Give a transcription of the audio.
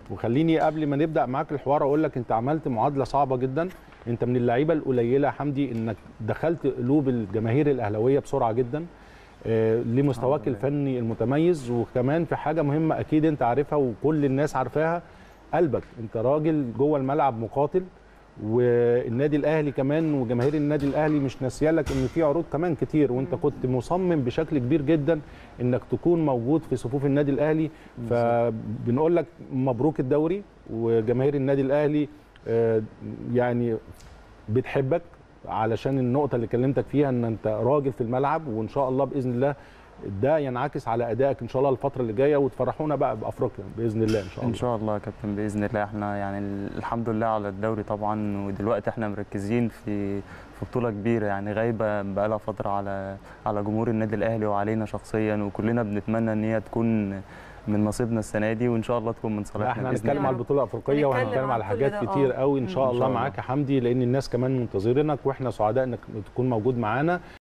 وخليني قبل ما نبدا معاك الحوار اقول لك انت عملت معادله صعبه جدا انت من اللعيبه القليله يا حمدي انك دخلت قلوب الجماهير الاهلاويه بسرعه جدا آه، لمستواك الحمد لله. الفني المتميز وكمان في حاجه مهمه اكيد انت عارفها وكل الناس عارفاها قلبك انت راجل جوه الملعب مقاتل والنادي الاهلي كمان وجماهير النادي الاهلي مش ناسيالك ان في عروض كمان كتير وانت كنت مصمم بشكل كبير جدا انك تكون موجود في صفوف النادي الاهلي فبنقول لك مبروك الدوري وجماهير النادي الاهلي آه، يعني بتحبك علشان النقطة اللي كلمتك فيها ان انت راجل في الملعب وان شاء الله باذن الله ده ينعكس على ادائك ان شاء الله الفترة اللي جاية وتفرحونا بقى بافريقيا باذن الله ان شاء الله ان شاء الله يا كابتن باذن الله احنا يعني الحمد لله على الدوري طبعا ودلوقتي احنا مركزين في في بطوله كبيره يعني غايبه بقالها فتره على على جمهور النادي الاهلي وعلينا شخصيا وكلنا بنتمنى ان هي تكون من نصيبنا السنه دي وان شاء الله تكون من لا صالحنا احنا بإذن هنتكلم الله. على البطوله الافريقيه هنتكلم وهنتكلم عن على كل حاجات ده، كتير آه. قوي ان مم. شاء إن الله شاء الله. معاك يا حمدي لان الناس كمان منتظرينك واحنا سعداء انك تكون موجود معانا